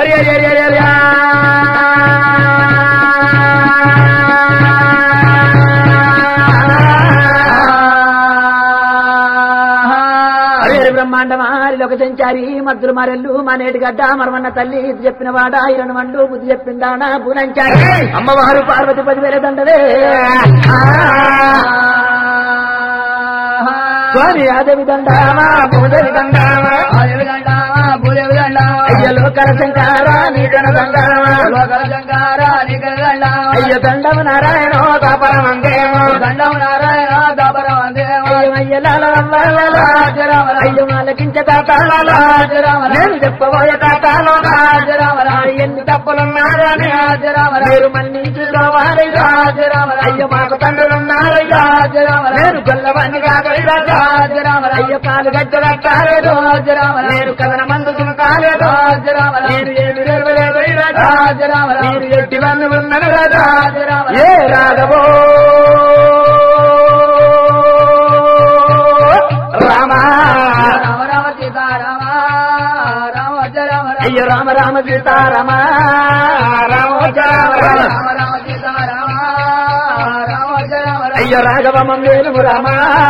అరే అరే అరే అరే అరే అరే అరే బ్రహ్మాండమా ఒక సంచారి మద్దులు మరెల్లు మా నేటి గడ్డ మరమన్న తల్లి ఇది చెప్పిన వాడ ఇరణ మండు బుద్ధి చెప్పిందానా పూనంచారి అమ్మవారు పార్వతి పదివేల దండవే స్వామి ఆదేవి దండామా భూదేవి దండామా అయ్యలో కరశంకార నీకన దండామా అయ్య దండము నారాయణ దాపరమందేమో అయ్యో ఆలకించ తాతాలలో నేను చెప్పబోయే తాతాలో ఎన్ని తప్పులున్నారని మీరు మన్నించుకోవాలి అయ్యో మాకు తండ్రులున్నారయ్యా నేను గొల్లవన్నీ కాగలిగా అయ్యో కాలు గడ్డ కట్టాలేదు నేను కథన మందుకు కాలేదు నేను ఏమి నెరవలేదు మీరు ఎట్టి వన్ను ఉన్నాను కదా ఏ రాఘవో రామా అయ్యో రామ రామ సీతారామ రామ రామ అయ్యో రాఘవ మేలు రామ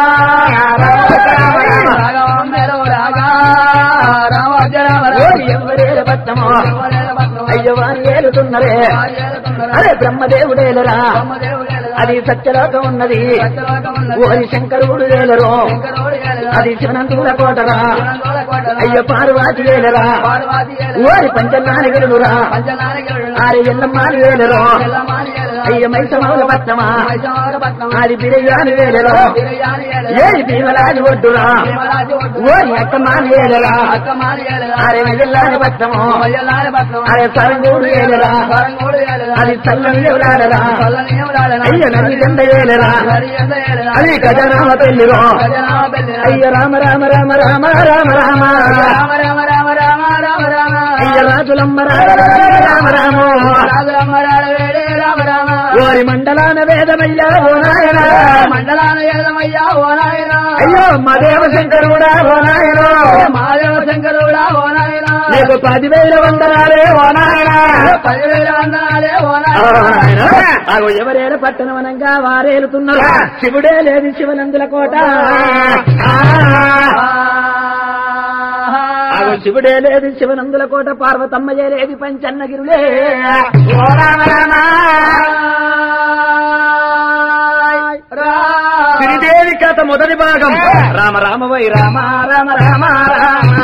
ఎవరేలు పట్టమో అయ్యో వారు ఏలుతున్నరే అరే బ్రహ్మదేవుడేలరా అది సత్యలోకం ఉన్నది ఓరి శంకరుడు వేలరు అది శివనంతుల కోటరా అయ్య పార్వాతి వేలరా ఓరి పంచనానిగలురా ఆరి ఎల్లమ్మాని వేలరు అయ్య మైసమౌల పట్టమా అది బిరయాని వేలరు ఏది భీమరాజు ఒడ్డురా ఓరి అక్కమాని వేలరా ఆరే మెదల్లాని పట్టము అరే సరంగూడు వేలరా అది చల్లని ఎవరాడరా అయ్య నన్ను జెండ వేలరా అది గజరామ పెళ్లిరో అయ్య రామ రామ రామ రామ రామ రామ అయ్య రాజులమ్మ రామ రామ రామ ఓరి మండలాన వేదమయ్యా ఓ నాయన మండలాన ఏదమయ్యా ఓ నాయన అయ్యో మా దేవశంకరుడా ఓ నాయనో మాదేవ శంకరుడా ఓ నాయన నీకు పదివేల వందనాలే ఓ నాయన పదివేల వందనాలే ఓ ఓ నాయన నాయన. అగో ఎవరేలు పట్టణమనంగా వారేలుతున్నారు శివుడే లేదు శివనందుల కోట అగో శివుడే లేదు శివనందుల కోట పార్వతమ్మయే లేదు పంచన్నగిరులే ఓ రామ రామ శ్రీదేవి కథ మొదటి భాగం రామ రామ వై రామ రామ రామ రామ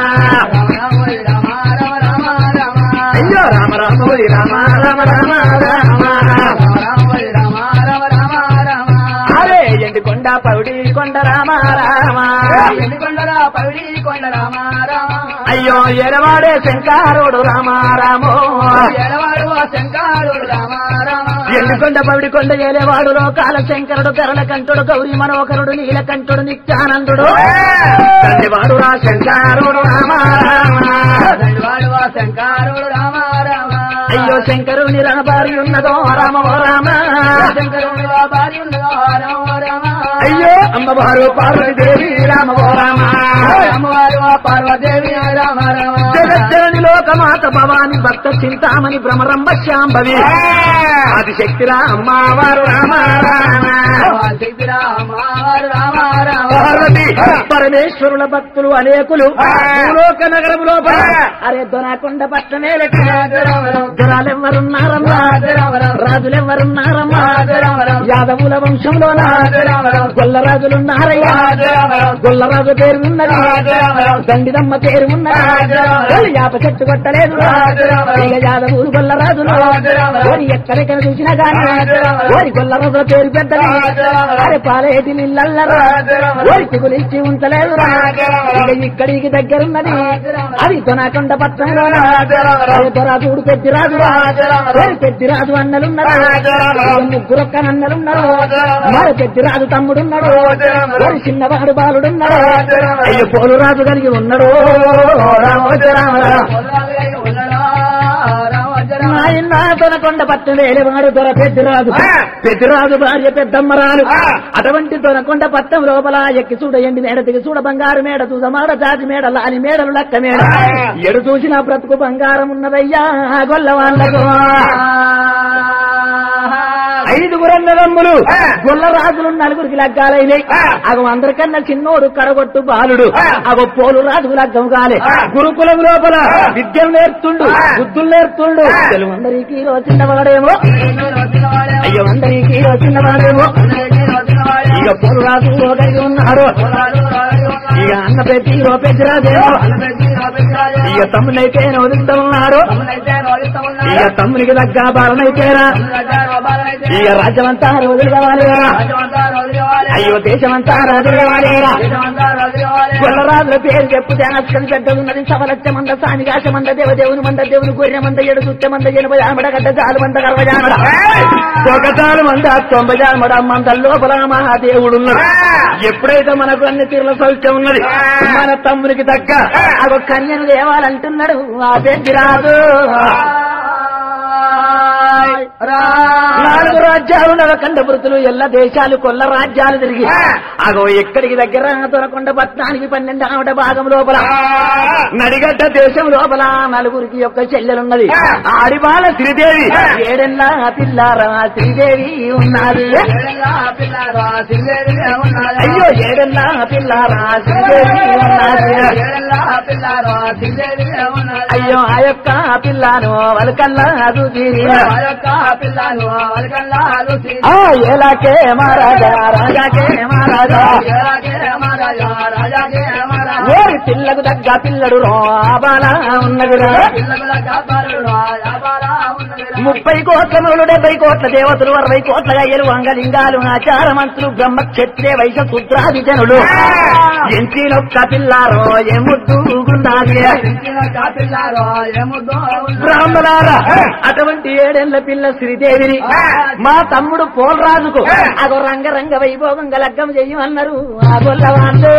అయ్యో రామ రామ వై రామ రామ రామ రామ అరే ఎండి కొండ పౌడి కొండ రామ రామ అయ్యో ఎరవాడే శంకారుడు రామ రామో ఎండుకొండ పవిడి కొండ ఏలేవాడు లోకాల శంకరుడు కరణ కంఠుడు గౌరీ మనోహరుడు నీలకంఠుడు నిత్యానందుడు తండ్రివాడు రా శంకారుడు రామ రామ శంకరుడు రామ రామ అయ్యో శంకరుని రాబారి ఉన్నదో రామో రామ శంకరుడు భార్య ఉన్నదో రామ రామ అయ్యో అమ్మవారు పార్వతీదేవి రామో రామ అమ్మవారు పార్వదేవి రామ రామ జగజ్జనని లోకమాత భవాని భక్త చింతామణి భ్రమరంబ శాంభవి ఆదిశక్తిరా అమ్మవారు రామ రామ పార్వతి పరమేశ్వరుల భక్తులు అనేకులు భూలోక నగరం లోపల అరే దొనకొండ పట్టణమే దొరాలెవ్వరున్నారమ్మా రాజులెవ్వరున్నారమ్మా యాదవుల వంశంలో గొల్లరాజులున్నారయ్యా గొల్లరాజు పేరు ఉన్నది దండిదమ్మ పేరు ఉన్నది యాప చెట్టు కొట్టలేదు ఇక యాదవులు గొల్లరాజులు ఓరి ఎక్కడెక్కడ చూసినా గానీ ఓరి గొల్లరాజుల పేరు పెద్దది అరే పాలేటి నీళ్ళల్లరా ఓరికి గురించి ఉంచలేదు ఇక ఇక్కడికి దగ్గరున్నది అది దొనకొండ పట్టణంలో దొరాజుడు పెద్దిరాజు ఓరి పెద్దిరాజు అన్నలున్నారు ముగ్గురు ఒక్క అన్నలున్నారు మరి పెద్దిరాజు తమ్ముడున్నాడు ఓరి చిన్నవాడు బాలుడున్నాడు అయ్యో పోలురాజు కలిగి ఉన్నాడు రామోజ రామ నాయన దొనకొండ పట్టు వేలేవాడు దొర పెద్దరాజు ఆ. పెద్దరాజు భార్య పెద్దమ్మరాలు ఆ. అటువంటి దొనకొండ పట్టం లోపల ఎక్కి చూడ ఎండి మేడ దిగి చూడ బంగారు మేడ చూడ మాడ జాతి మేడ లాని మేడలు లక్క మేడ ఆ. ఎడు చూసిన బ్రతుకు బంగారం ఉన్నదయ్యా గొల్ల వాళ్ళకు ఐదుగురు అన్నదమ్ములు ఆ. గొల్ల రాజులు నలుగురికి లగ్గాలైనాయి ఆ. అగో అందరికన్నా చిన్నోడు కడగొట్టు బాలుడు ఆ. అగో పోలు రాజుకు లగ్గం కాలే ఆ. గురుకులం లోపల ఆ. విద్యలు నేర్తుండు ఆ. బుద్ధులు నేర్తుండు ఆ. తెలుగు అందరికి చిన్నవాడేమో అయ్యో అందరికి చిన్నవాడేమో ఇక పోలు రాజు కలిగి ఉన్నారు ఇక అన్న పెట్టి పెద్దరాజేమో ఇక తమ్మునైతే వదులుతూ ఉన్నారు ఇక తమ్మునికి దగ్గర బాలనైతేరా ఇక రాజ్యమంతా రోజులు కావాలిరా అయ్యో దేశమంతా రాజులు కావాలిరా గొల్లరాజుల పేరు చెప్పుతే అస్కం పెద్ద ఉన్నది సవలచ్చ మంద సానిగాస మంద దేవదేవుని మంద దేవుని గొర్రె మంద ఏడు సుత్త మంద ఎనభై ఆమడ గడ్డ జాలు మంద గర్వజామడ ఒకటాలు మంద తొంభై జామడ మంద లోపల మహాదేవుడున్నాడు ఎప్పుడైతే మనకు అన్ని తీరుల సౌఖ్యం ఉన్నది మన తమ్మునికి తగ్గ అగొక కన్యను దేవాలంటున్నాడు ఆ పెద్ద రాదు నాలుగు రాజ్యాలు నవకండ వృత్తులు ఎల్ల దేశాలు కొల్ల రాజ్యాలు తిరిగి అగో ఎక్కడికి దగ్గర దొరకొండ పట్నానికి పన్నెండు ఆవిడ భాగం లోపల నడిగడ్డ దేశం లోపల నలుగురికి యొక్క చెల్లెలున్నది ఆడిబాల శ్రీదేవి ఏడెల్లా పిల్లారా శ్రీదేవి ఉన్నది అయ్యో ఏడెల్లా పిల్లారా శ్రీదేవి ఉన్నది అయ్యో ఆ యొక్క పిల్లను వలకల్లా చూసి ఆ ఎలాకే మహారాజా రాజాకే మహారాజా ఓరి పిల్లకు దగ్గ పిల్లడు రాబాల ఉన్నదిరా ముప్పై కోట్ల నూలు డెబ్బై కోట్ల దేవతలు అరవై కోట్ల గయ్యలు అంగలింగాలు ఆచార మంత్రులు బ్రహ్మ క్షత్రియ వైశ్య శుద్రాది జనులు ఎంచినొక్క పిల్లారో ఎముద్దుగున్నాది బ్రాహ్మణారా అటువంటి ఏడేళ్ల పిల్ల శ్రీదేవిని మా తమ్ముడు పోలరాజుకు అగో రంగరంగ వైభోగంగా లగ్గం చెయ్యమన్నారు ఆ గొల్ల వాళ్ళు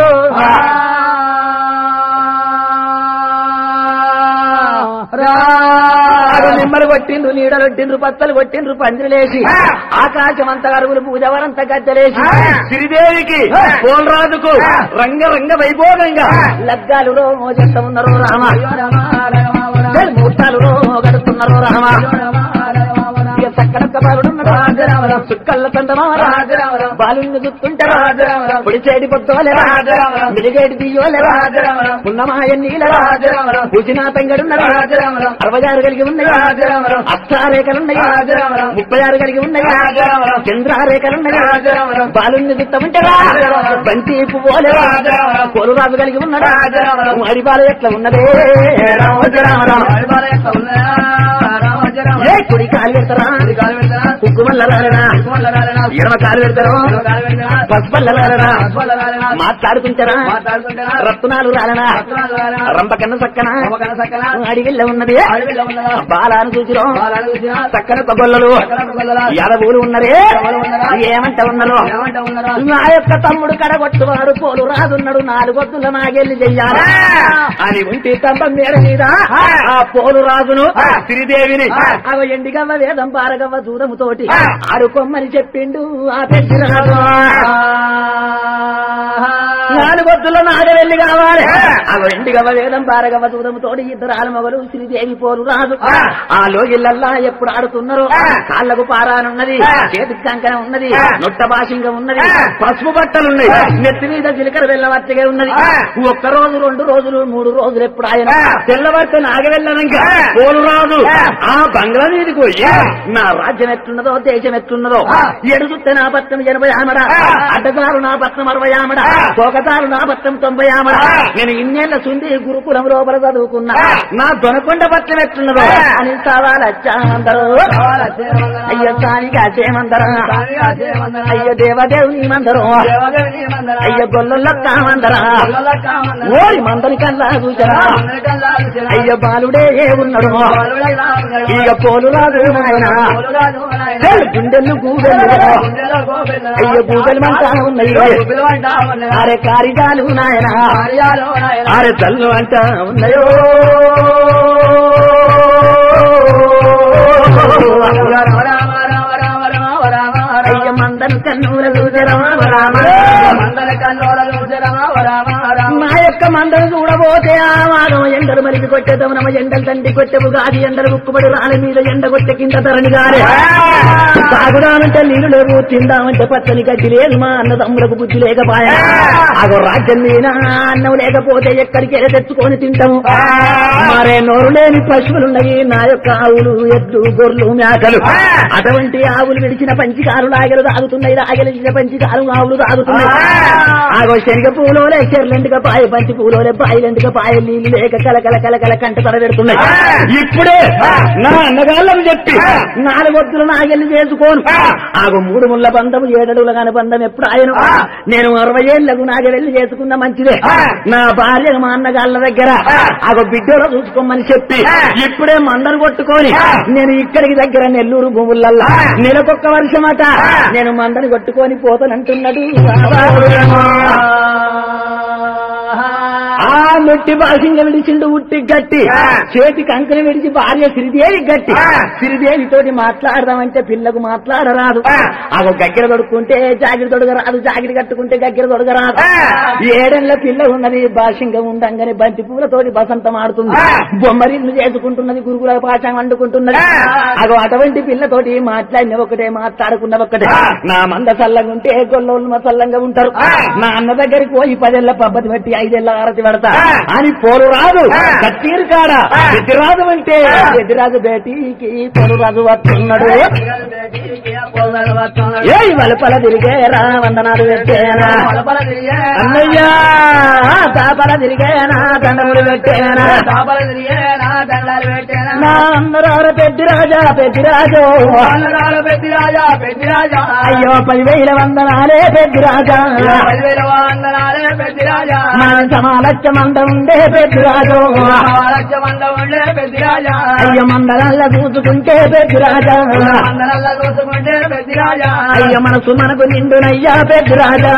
అగో నిమ్మలు కొట్టిండ్రు నీడలు కొట్టిండ్రు పత్తలు కొట్టిండ్రు పందిరిలేసి ఆకాశం అంత అరుగులు పూజవరంత గద్దలేసి శ్రీదేవికి పోలరాజుకు రంగరంగ వైభోగంగా లగ్గాలు రోజంత ఉన్నారు రామ ముహూర్తాలు గడుతున్నారు రామ ఇక చక్కన కబాలుడున్నారు చుక్కల్ల తండమారా బాలుని చూస్తుంటారా పొడిచేడి పొద్దులే మిలిగేడి దియ్యోలే పున్నమాయ నీలరా పూజినా తంగడున్నరా అరవై ఆరు కలిగి ఉన్నాయి అష్టారేఖలున్నాయి ముప్పై ఆరు కలిగి ఉన్నాయి చంద్రారేఖలున్నాయి బాలుని చూస్తామంటారా బంతి పువ్వులే పోలు రాజు కలిగి ఉన్నాడా అడి బాలు ఎట్లా ఉన్నదే రామోజ రామ రామ ఏ కుడి కాలు పెడతారా కుక్కుమల్ల రాలనా ఎడమ కాలు పెడతారు పసుపల్ల రాలనా మాట్లాడుకుంటారా రత్నాలు రాలనా రంప కన్న సక్కన అడిగిల్ల ఉన్నది బాలాను చూసిరో చక్కన తొగొల్లలు యాదవులు ఉన్నరే ఏమంట ఉన్నరు నా యొక్క తమ్ముడు కడగొట్టువాడు పోలు రాదున్నాడు నాలుగొద్దుల నాగెళ్ళి చెయ్యాలి అని ఉంటే స్తంభం మేడ మీద ఆ పోలు రాజును శ్రీదేవిని అవ ఎండిగవ్వ వేదం పారగవ్వ దూరము తోటి ఆడుకోమ్మని చెప్పిండు ఆ పెద్ద రాజు నాలుగొద్దుల నాగవెల్లి కావాలి అవ ఎండిగవ్వ వేదం పారగవ్వ దూరము తోటి ఇద్దరు ఆలమగలు శ్రీదేవి పోలు రాజు ఆ లోగిళ్ళల్లా ఎప్పుడు ఆడుతున్నారు కాళ్లకు పారానున్నది చేతికి కంకణ ఉన్నది నొట్ట భాషంగా ఉన్నది పసుపు బట్టలున్నాయి నెత్తి మీద చిలకర వెళ్ళవచ్చగా ఉన్నది ఒక్క రోజు రెండు రోజులు మూడు రోజులు ఎప్పుడు ఆయన తెల్లవారితే నాగవెళ్ళనంక పోలు రాజు ఆ బంగ్లా మీదకి పోయి నా రాజ్యం ఎట్లున్నదో దేశం ఎట్లున్నదో ఎడుగుతే నా పత్రం ఎనభై ఆమడ అడ్డదారు నా పత్రం అరవై ఆమడ పోకతారు నా పత్రం తొంభై ఆమడ నేను ఇన్నేళ్ల సుంది గురుకులం లోపల చదువుకున్నా నా దొనకొండ పత్రం ఎట్లున్నదో అని సవాలచ్చా అందరూ అయ్యో సానిగా చేయమందరా అయ్యో దేవదేవుని మందరు అయ్యో గొల్లల్లో కామందరా ఓరి మందరి కల్లా చూచరా అయ్యో బాలుడే ఏ ఉన్నాడు ఇక పోలు రాదు నాయన గుండెలు గూడెలు అయ్యో గూగలు మంటా ఉన్నాయి అరే కారిగాలు నాయన అరే తల్లు అంటా ఉన్నాయో కొట్టె దమనమ ఎండలు తండ్రి కొట్టెవు గాది ఎండలు ఉక్కుబడి రాళ్ళ మీద ఎండ కొట్టె కింద ధరణి గారే తాగుదామంటే నీళ్లు లేవు తిందామంటే పచ్చని గడ్డి లేదు మా అన్న తమ్ములకు బుద్ధి లేకపాయా అగో రాజ్యం మీనా అన్నం లేకపోతే ఎక్కడికి వెళ్ళి తెచ్చుకొని తింటాము మరే నోరు లేని పశువులున్నవి నా యొక్క ఆవులు ఎద్దు గొర్రెలు మేకలు అటువంటి ఆవులు విడిచిన పంచికాలు లాగలు తాగుతున్నాయి లాగలిచిన పంచికాలు ఆవులు తాగుతున్నాయి ఆగో శనగ పూలోలే చెర్లెండుగా పాయ పంచి పూలోలే పాయలెండుగా పాయ నీళ్లు లేక కలకల కలకల కంట తర పెడుతున్నాయి ఇప్పుడే నా అన్నగాళ్ళని చెప్పి నాలుగొద్దులు నాగెళ్ళి చేసుకోను ఆగో మూడు ముళ్ళ బంధము ఏడడుల కాని బంధం ఎప్పుడు ఆయన నేను అరవై ఏళ్లకు నాగెళ్ళి చేసుకున్న మంచిదే నా భార్య మా అన్నగాళ్ళ దగ్గర ఆగో బిడ్డలో చూసుకోమని చెప్పి ఇప్పుడే మందరు కొట్టుకొని నేను ఇక్కడికి దగ్గర నెల్లూరు భూములల్లా నెలకొక్క వర్షమట నేను మందని కొట్టుకొని పోతానంటున్నాడు ఆ ముట్టి భాషంగా విడిచిండు ఉట్టి గట్టి చేతి కంకణ విడిచి భార్య సిరిదేవి గట్టి సిరిదేవి తోటి మాట్లాడదామంటే పిల్లకు మాట్లాడరాదు ఆగో గగ్గర తొడుక్కుంటే జాగిరి తొడగ రాదు జాగిరి కట్టుకుంటే గగ్గర తొడగ రాదు ఏడేళ్ల పిల్ల ఉన్నది భాషంగా ఉండంగానే బంతి పూలతోటి బసంతం ఆడుతుంది బొమ్మరిల్లు చేసుకుంటున్నది గురుగుల పాఠం వండుకుంటున్నది అగో అటువంటి పిల్లతోటి మాట్లాడిన ఒకటే మాట్లాడుకున్న ఒకటే నా మంద చల్లగా ఉంటే గొల్లోళ్ళు మా చల్లంగా ఉంటారు నా అన్న దగ్గరికి పోయి పదేళ్ల పబ్బతి పెట్టి ఐదేళ్ల ఆరతి పెడతా అని పోరు రాదు కత్తీరు కాడ ఎదిరాజు అంటే ఎదిరాజు బేటీకి పోరు రాజు వస్తున్నాడు ఏ వలపల తిరిగేరా వందనాలు పెట్టేనా అన్నయ్యా తాపల తిరిగేనా దండములు పెట్టేనా నా అందరూ పెద్ది రాజా పెద్ది రాజు అయ్యో పదివేల వందనాలే పెద్ది రాజా మన సమాలక్ష మంద ఉండే పెద్ది రాజు అయ్య మందలల్ల చూసుకుంటే పెద్ది రాజా అయ్య మనసు మనకు నిండునయ్యా పెద్ది రాజా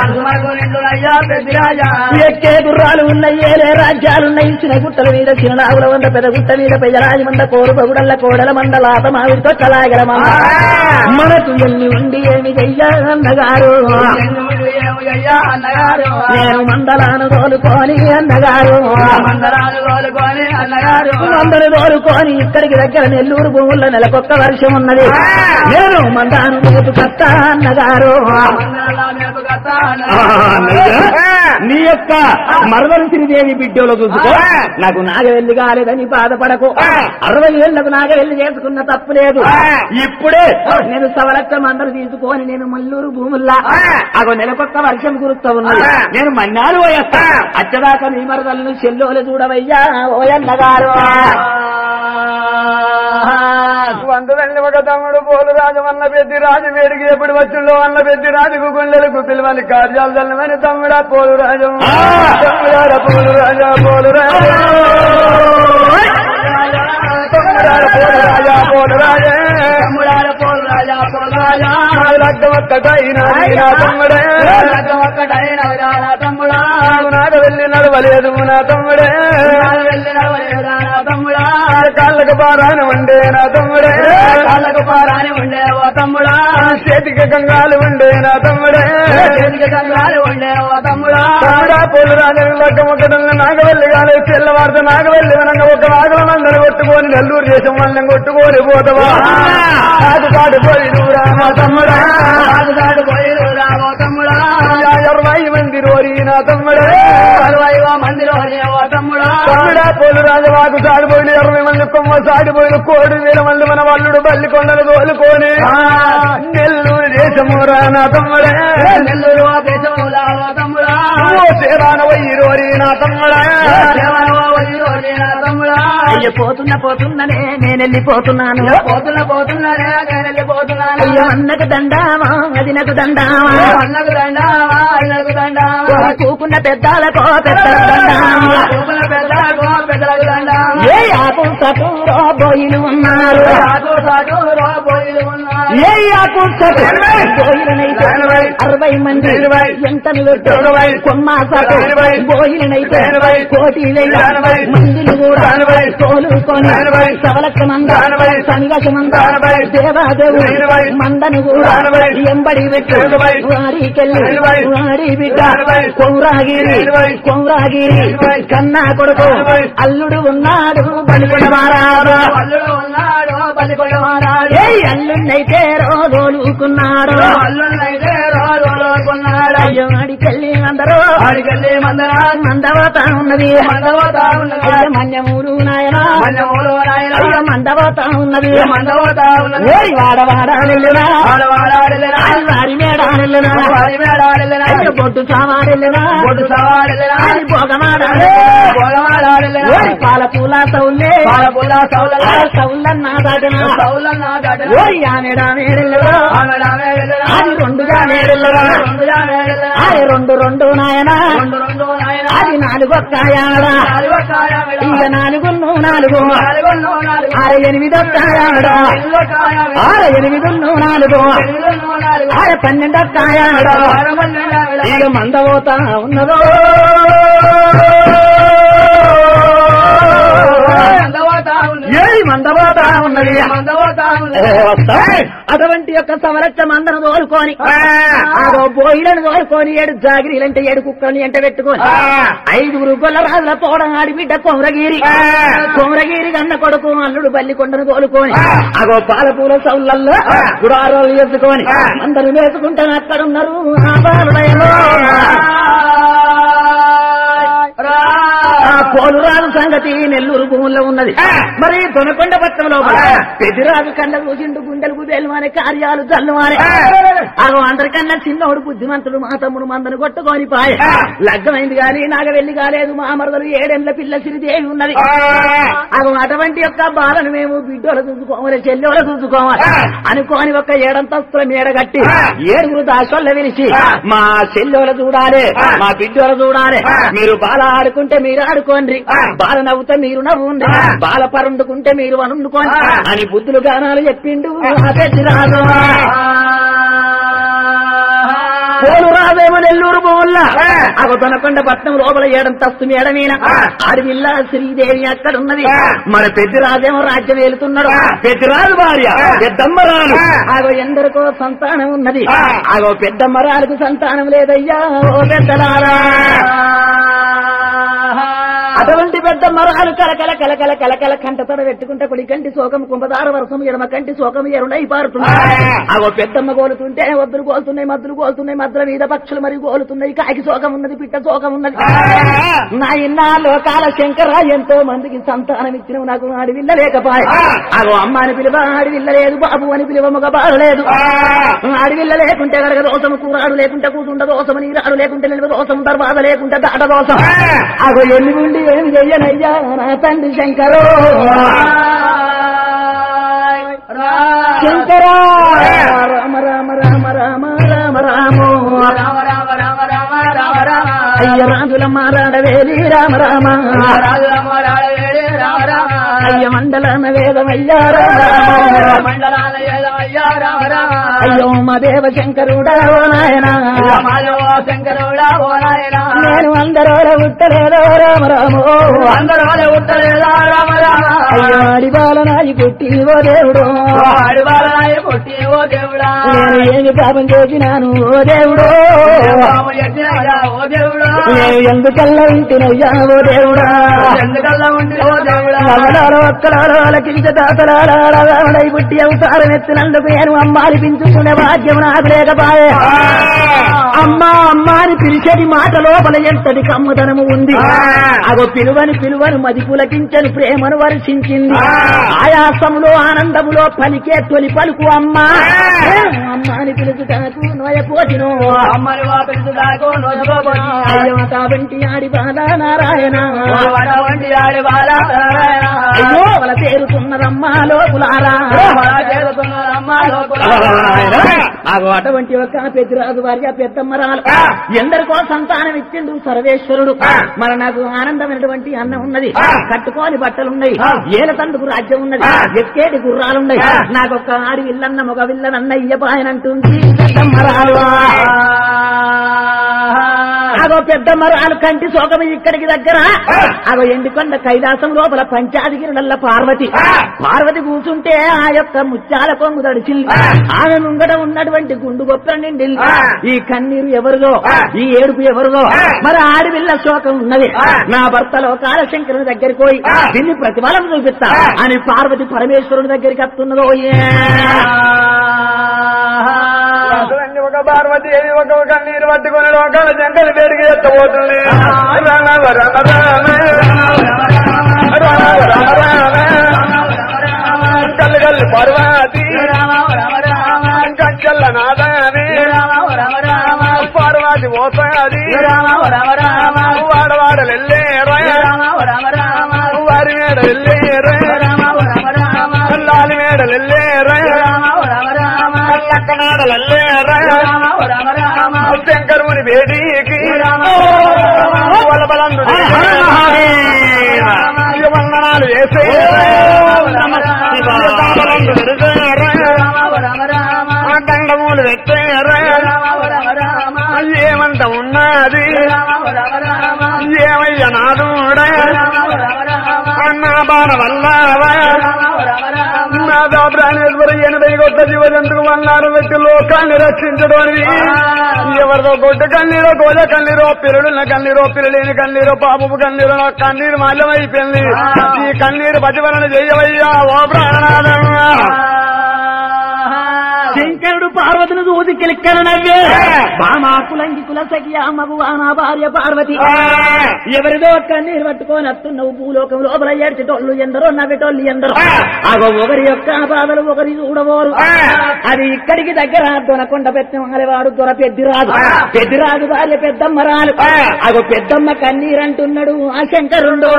ఎక్కే గుర్రాలు ఉన్నయ్యేలే రాజ్యాలున్నాయి చిన్న గుట్టల మీద చిన్ననాగుల వంద పెద్ద గుట్ట మీద పెద్దరాజు మంద కోరు పగుడల్ల కోడల మంద లాత మావిడి తొక్కలాగల మంద మనకు ఎన్ని ఉండి ఏమి చెయ్యా అన్నగారు నేను మందలాను తోలుకొని అన్నగారు మందను తోలుకొని ఇక్కడికి దగ్గర నెల్లూరు భూముల్లో నెలకొక్క వర్షం ఉన్నది నేను మందాను మేపు కత్తా అన్నగారు నీ యొక్క మరదలిసిరిదేవి బిడ్డలో చూసుకో నాకు నాగవెల్లి కాలేదని బాధపడకు అరవై ఏళ్లకు నాగవెల్లి చేసుకున్న తప్పు లేదు ఇప్పుడే నేను సవలక్ష మందరు తీసుకొని నేను మల్లూరు భూముల్లా అగో నెలకొక్క వర్షం కురుస్తా ఉన్నది నేను మన్నాలు పోయేస్తా అచ్చదాకా నీ మరదలను చెల్లోలు చూడవయ్యా ఓయన్నగారు వందలండి ఒక తమ్ముడు పోలు రాజు అన్న పెద్ది రాజు వేడికి ఎప్పుడు వచ్చిండో అన్న పెద్ది రాజుకు గుండెలకు పిలువని కార్యాలు తెల్లమని తమ్ముడా పోలు రాజు తమ్ముడాడ పోలు రాజా పోలు రాజా తమ్ముడాడ పోలు రాజా పోలు రాజా తమ్ముడాడ పోలు రాజా పోలు రాజా లగ్గం ఒక్కటైనా నా తమ్ముడే లగ్గం ఒక్కటైనా నా తమ్ముడా నాడు వెళ్ళి నడవలేదు నా తమ్ముడే వెళ్ళి నడవలేదా నా తమ్ముడా కాళ్ళకు పారాని ఉండే నా తమ్ముడే కాళ్ళకు పారాని ఉండే ఓ తమ్ముడా చేతికి గంగాలు ఉండే నా తమ్ముడే చేతికి గంగాలు ఉండే ఓ తమ్ముడా తమ్ముడా పూలు రాజు లగ్గం ఒకటంగా నాగవెల్లి కాలే తెల్లవారితో నాగవెల్లి వినంగా ఒక నాగలం అందరూ కొట్టుకొని నెల్లూరు దేశం వాళ్ళని కొట్టుకొని పోతావా కాదు కాదు పోయి దూరా నా తమ్ముడా కాదు కాదు పోయి దూరా ఓ తమ్ముడా ఇరవై మంది రోరి నా తమ్ముడే అరవై మంది రోరి ఓ తమ్ముడా తమ్ముడా పోలు రాజవాకు సాడిపోయిన ఇరవై మంది కొమ్మ సాడిపోయిన కోడి వేల మంది మన వల్లుడు బల్లి కొండలు తోలుకొని నెల్లూరు దేశము నా తమ్ముడే నెల్లూరు దేశములా తమ్ముడా సేరాన వయ్యి రోరి నా తమ్ముడా అయ్య పోతున్న పోతున్ననే నేను వెళ్ళిపోతున్నాను పోతున్న పోతున్నానే నేను వెళ్ళిపోతున్నాను అయ్యో అన్నకు దండామా అది నాకు దండామా అన్నకు దండావా అన్నకు దండావా కూకున్న పెద్దాలకో పెద్ద దండామా చూపుల పెద్దలకు పెద్దలకు దండావా ఏ ఆకు సటూరో బోయిలు ఉన్నారు సాధు సాధు రోబోయి ఏ కూర్చోటు బోయిలనైతే ఎనభై. అరవై మంది ఇరవై. ఎంతను పెట్టు ఇరవై. కొమ్మాసకు ఇరవై. బోయిలనైతే ఎనభై. కోటి వేల ఎనభై. మందిని కూడా ఎనభై. తోలుకొని ఎనభై. సవలక్ష మంద ఎనభై. సనిగస మంద ఎనభై. దేవాదేవు ఇరవై. మందను కూడా ఎనభై. ఎంబడి పెట్టు ఎనభై. వారికెళ్ళి ఎనభై. వారి బిడ్డ ఎనభై. కొమ్రాగిరి ఎనభై. కొమ్రాగిరి ఎనభై. కన్నా కొడుకు ఎనభై. అల్లుడు ఉన్నాడు బలికొడవారాడు అల్లుడు ఉన్నాడు బలికొడవారాడు ఏ అల్లున్నైతే రోజోలుకున్నాడు అల్లుడైతే రోజుకున్నాడు అయ్యో అడికెళ్ళి అందరూ ఆడికెళ్ళి మందరా మందవతా ఉన్నది మందపోతా ఉన్నది అయ్య మన్యమూరు నాయన మన్యమూలు నాయన అయ్య మందవతా ఉన్నది మందపోతా ఉన్నది ఓయ్ వాడవాడ వెళ్ళినా ఆడవాడాడిల్లరా వారి మేడ వెళ్ళినా వారి మేడాడిల్లరా అయ్య బొట్టు సామాడెళ్ళినా బొడ్డు సవాడిల్లరా అది భోగమాడ భోగమాడాడిల్లరా ఓయ్ పాల పూల సౌల్లే పాల పుల్ల సౌలల సౌల్లన్నా దాటిన సౌలన్న దాట ఓయ్ ఆమెడా మేడెళ్ళరా ఆమె రామే వెళ్ళరా అది రెండుగా మేడెళ్ళరా రెండుగా వెళ్ళరా అది రెండు రెండు నాయన రెండు రెండు నాయన అది నాలుగు ఒక్కాయాడ నాలుగు కాయ వెళ్ళ ఇక నాలుగు నాలుగు నాలుగు నాలుగు ఆరు ఎనిమిది ఒక్కాయాడ ఎల్లు కాయ వెళ్ళ ఆరు ఎనిమిది నాలుగు ఎల్లు నాలుగు ఆరు పన్నెండు ఒక్కాయాడ ఆరమల్ల వెళ్ళ ఇక మందపోతా ఉన్నదో మందపోతా ఉన్నది ఏది మందపోతా ఉన్నది మందపోతా ఉన్నది ఏయ్! అటువంటి యొక్క సమరచ్చ మందను తోలుకొని ఆగో బోయిలను తోలుకొని ఏడు జాగిరీలంటే ఏడు కుక్కలని ఎంట పెట్టుకొని ఐదుగురు గొల్ల రాజుల తోడ ఆడి బిడ్డ కొమరగిరి కొమరగిరి కన్న కొడుకు అల్లుడు బల్లి కొండను తోలుకొని అగో పాలపూల సౌళ్ళల్లో గుడారోలు ఎత్తుకొని అందరూ వేసుకుంటే అక్కడున్నారు ఆ బాలుడయలో ఆ పోలురాజు సంగతి నెల్లూరు భూముల్లో ఉన్నది మరి దొనకొండ పట్టణం లోపల పెదిరాజు కళ్ళ చూసిండు గుండెలకు తెలవానే కార్యాలు చల్లువానే అగో అందరికన్నా చిన్నోడు బుద్ధిమంతుడు మా తమ్ముడు మందను కొట్టుకొని పాయ లగ్గమైంది గాని నాగవెల్లి కాలేదు మా మరదలు ఏడెండ్ల పిల్ల సిరిదేవి ఉన్నది అగో అటువంటి యొక్క బాలను మేము బిడ్డోలు చూసుకోవాలి చెల్లెలు చూసుకోవాలి అనుకోని ఒక ఏడంతస్తుల మేడ కట్టి ఏడుగురు దాసోళ్ళ విలిచి మా చెల్లెలు చూడాలి మా బిడ్డోలు చూడాలి మీరు బాల ఆడుకుంటే మీరు ఆడుకోండి బాల నవ్వుతే మీరు నవ్వుండి బాల పరుండుకుంటే మీరు వనుండుకోండి అని బుద్ధులు గానాలు చెప్పిండు ఆ పెద్దిరాజు. పోలు రావేమో నెల్లూరు పోవుల్ల అగో దొనకొండ పట్నం లోపల ఏడంతస్తు మేడ మీద ఆడవిల్ల శ్రీదేవి అక్కడ ఉన్నది మన పెద్దిరాజేమో రాజ్యం వెళుతున్నాడు పెద్దిరాజు భార్య పెద్దమ్మరాలు ఆగో ఎందరికో సంతానం ఉన్నది ఆగో పెద్దమ్మరాలకు సంతానం లేదయ్యా ఓ పెద్దలారా అటువంటి పెద్ద మరాలు కలకల కలకల కలకల కంటతడ పెట్టుకుంటే కుడి కంటి శోకం కుంభదార వర్షం ఎడమ కంటి శోకం ఎరుడై పారుతుంది అగో పెద్దమ్మ గోలుతుంటే వద్దులు గోలుతున్నాయి మద్దులు గోలుతున్నాయి మద్దుల మీద పక్షులు మరి గోలుతున్నాయి కాకి శోకం ఉన్నది పిట్ట శోకం ఉన్నది నా ఇన్నా లోకాల శంకర ఎంతో మందికి సంతానం ఇచ్చిన నాకు ఆడివిల్ల లేకపాయ అగో అమ్మ అని పిలువ ఆడివిల్ల లేదు బాబు అని పిలువ మగ బాధ లేదు ఆడివిల్ల లేకుంటే కనుక దోషము కూరాడు లేకుంటే కూతుండ దోషము నీరాడు లేకుంటే నిలువ దోషం దర్వాద లేకుంటే దాట దోషం అగో ఎన్ని ఉండి ఏమి చెయ్యనయ్యా నా తండ్రి శంకరో శంకర రామ రామ రామ రామ రామ రామో రామ రామ రామ రామ రామ రామ అయ్య రాజుల మారాడవేలి రామ రామ రాజు రామ రాజు రామ రామ అయ్య మండలన వేదమయ్యా రామ రామ మండలాల ఏదమయ్యా రామ రామ అయ్యో మా దేవ శంకరుడా ఓ నాయనా మాధవ శంకరుడా ఓ నాయన నేను అందరూ ఉత్తరేదో రామ రామో అందరూ ఉత్తరేదా రామ రామ అయ్యో అడిబాల నాయి పుట్టి ఓ దేవుడు అడివారాయ కొట్టి ఓ దేవుడా నేను ఏమి పాపం చేసినాను ఓ దేవుడు రాము ఎత్తినయ్యా ఓ దేవుడా నేను ఎందుకల్లా ఇంటినయ్యా ఓ దేవుడా ఎందుకల్లా ఉండి ఓ దేవుడా నవలాలో ఒక్కలాలో అలకించ దాతలాడై పుట్టి అవతారం ఎత్తినందుకు నేను అమ్మాని పించుకునే భాగ్యం నాకు లేకపాయే అమ్మా అమ్మా అని పిలిచేది మాట లోపల ఎంతటి కమ్మదనము ఉంది అగో పిలువని పిలువని మది పులకించని ప్రేమను వర్షించింది ఆయాసములో ఆనందములో పలికే తొలి పలుకు అమ్మా అమ్మా అని పిలుచుటకు నోయపోతిను అమ్మని వా పెంచుదాకో నోసుకోబోయి అయ్యో తావంటి ఆడి బాల నారాయణ వడ వంటి ఆడి బాల అయ్యో వాళ్ళ పేరుతున్నదమ్మా లోపులారా చేరుతున్నదమ్మా లోపల ఆగో అటువంటి ఒక పెద్దరాజు భార్య పెద్దమ్మరాలు ఆ. ఎందరికో సంతానం ఇచ్చిండు సర్వేశ్వరుడు ఆ. మరి నాకు ఆనందమైనటువంటి అన్నం ఉన్నది ఆ. కట్టుకోని బట్టలున్నాయి ఆ. ఏల తందుకు రాజ్యం ఉన్నది ఆ. ఎక్కేటి గుర్రాలున్నాయి ఆ. నాకు ఒక ఆడి విల్లన్న మగ విల్లనన్న ఇయ్యబాయనంటుంది పెద్దమ్మరాలు అగో పెద్దమ్మరాలు కంటి శోకం ఇక్కడికి దగ్గర ఆ. అగో ఎండికొండ కైలాసం లోపల పంచాదిగిరినల్ల పార్వతి ఆ. పార్వతి కూర్చుంటే ఆ యొక్క ముత్యాల కొంగు తడిచింది ఆ. ఆమె ముంగట ఉన్నటువంటి గుండు గొప్ప నిండి ఆ. ఈ కన్నీరు ఎవరిదో ఆ. ఈ ఏడుపు ఎవరిదో ఆ. మరి ఆడివిల్ల శోకం ఉన్నది ఆ. నా భర్తలో కాలశంకరుని దగ్గరికి పోయి ఆ. దీన్ని ప్రతిఫలం చూపిస్తా ఆ. అని పార్వతి పరమేశ్వరుని దగ్గరికి వస్తున్నదో అసలండి ఒక పార్వతీదేవి ఒక ఒక నీరు పట్టుకుని లోకాల జంకల పేరుకి ఎత్తబోతుంది రణ రణ కల్లు కల్లు పార్వతి కంచెల్ల నాదాని పార్వతి పోతాది వాడవాడలెళ్ళే వారి మేడలెళ్ళే లాలి మేడలెళ్ళే లక్కనాడలెళ్ళే శంకరుని వేడికి వలబలందు వందనాలు వేసే దండములు పెట్టారా ఏమంత ఉన్నది ఏమయ్య నాదుడా నా బాణ వల్లవా నా ప్రాణేశ్వర ఎనభై కొత్త జీవజంతుకు వన్నారు వ్యక్తి లోకాన్ని రక్షించడానికి ఎవరిదో గొడ్డు కన్నీరో గోజ కన్నీరో పిల్లడున్న కన్నీరో పిల్లలేని కన్నీరో పాపపు కన్నీరో నా కన్నీరు మాల్యమైపోయింది ఈ కన్నీరు పతివరణ చెయ్యవయ్యా ఓ ప్రాణనాథం శంకరుడు పార్వతిని చూసి కిలిక్కన నవ్వే బామా కులంగి కుల సఖియా మగువా నా భార్య పార్వతి ఎవరిదో కన్నీరు పట్టుకొని వస్తున్నావు భూలోకం లోపల ఏడ్చేటోళ్ళు ఎందరో నవ్వేటోళ్ళు ఎందరో అగో ఒకరి యొక్క బాధలు ఒకరి చూడబోరు అది ఇక్కడికి దగ్గర దొనకొండ పెట్టిన వాడు దొర పెద్దిరాజు పెద్దిరాజు భార్య పెద్దమ్మరాలు అగో పెద్దమ్మ కన్నీరు అంటున్నాడు ఆ శంకరుండు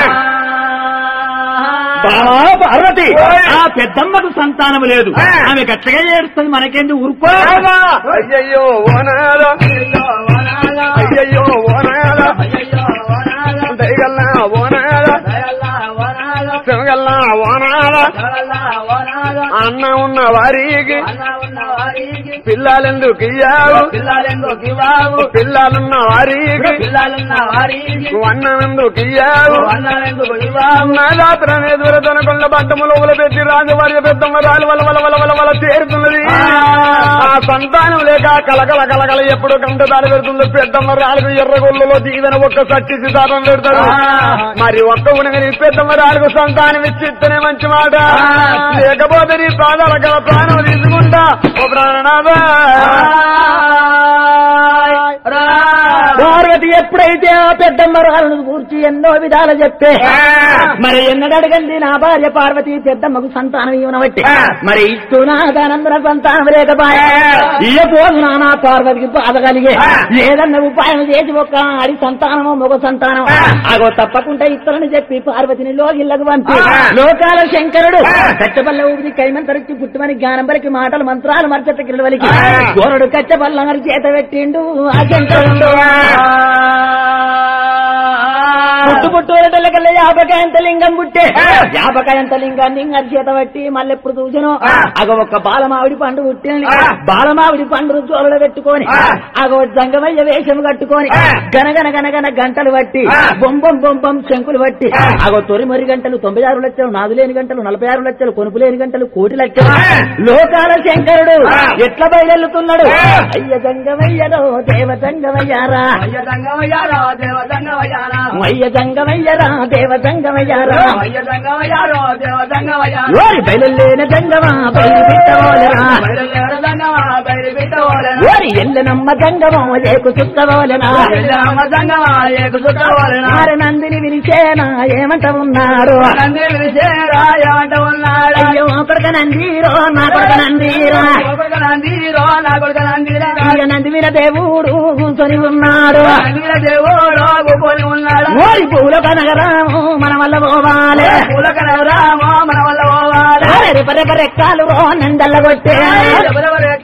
బావా పార్వతి ఆ పెద్దమ్మకు సంతానము లేదు ఆమె గట్టిగా ఏడుస్తుంది మనకేంది ఊరుకో అయ్యయ్యో ఓనాల అయ్యయ్యో ఓనాల దయగల్లా ఓనాల శివగల్లా ఓనాల అన్న ఉన్న వారికి పిల్లలెందుకు ఇయ్యావు పిల్లలున్న వారికి అన్నమెందుకు ఇయ్యావు నాదాత్రనే దూరతనకొండ బట్టము లోపల పెట్టి రాజవార్య పెద్దమ్మ రాలి వల వల వల వల వల తేరుతున్నది ఆ సంతానం లేక కలకల కలకల ఎప్పుడు కంట దాడి పెడుతుందో పెద్దమ్మ రాలకు ఎర్రగొల్లలో దీవెన ఒక్క సట్టి సితారం పెడతారు మరి ఒక్క ఉనగని పెద్దమ్మ రాలకు సంతానం ఇచ్చిస్తేనే మంచి మాట లేకపోతే నీ పాదాల గల ప్రాణం తీసుకుంటా ఓ ప్రాణనాథా పార్వతి ఎప్పుడైతే ఆ పెద్దమ్మ రాళ్ళను కూర్చి ఎన్నో విధాలు చెప్తే మరి ఎన్నడడగండి నా భార్య పార్వతి పెద్దమ్మకు సంతానం ఇవ్వనబట్టి మరి ఇస్తూ నా దానందర సంతానం లేకపోయా ఇయ్యపోదు నా నా పార్వతికి బాధ కలిగే ఏదన్నా ఉపాయం చేసి ఒక ఆడి సంతానమో మగ సంతానం అగో తప్పకుండా ఇస్తారని చెప్పి పార్వతిని లోగిళ్ళకు పంపి లోకాల శంకరుడు కచ్చబల్ల ఊపిరి కైమంతరిచి పుట్టుమని జ్ఞానం పలికి మాటలు మంత్రాలు మర్చట కిరవలికి గోరడు కచ్చబల్ల మరి చేత పెట్టిండు ఆ శంకరుడు పుట్టు పుట్టూరటల్లకల్లా యాపకాయంత లింగం పుట్టే యాపకాయంత లింగాన్ని ఇంకా చేత పట్టి మళ్ళీ ఎప్పుడు చూసాను అగ ఒక బాలమావిడి పండు పుట్టింది బాలమావిడి పండు జోలలో పెట్టుకొని అగో జంగమయ్య వేషం కట్టుకొని గనగన గనగన గంటలు పట్టి బొంబం బొంబం శంకులు పట్టి అగో తొరిమరి గంటలు తొంభై ఆరు లక్షలు నాదు లేని గంటలు నలభై ఆరు లక్షలు కొనుపు లేని గంటలు కోటి లక్షలు లోకాల శంకరుడు ఎట్లా బయలుతున్నాడు అయ్య జంగమయ్యలో దేవ జంగమయ్యారా మయ్య జంగమయ్యరా దేవ జంగమయ్యారా ఓరి బయలులేన జంగమా బయలు పెట్టవోలరా ఓరి ఎల్లనమ్మ జంగమా ఏకు చుట్టవోలనా ఆరు నందిని విరిచేనా ఏమంట ఉన్నారు అయ్యో కొడుక నందీరో నా కొడుక నందీరా ఇక నంది వీర దేవుడు కూర్చొని ఉన్నాడు ఓరి పూల కనగరాము మన వల్ల పోవాలి రెపరెప రెక్కాలు రో నందల్ల కొట్టే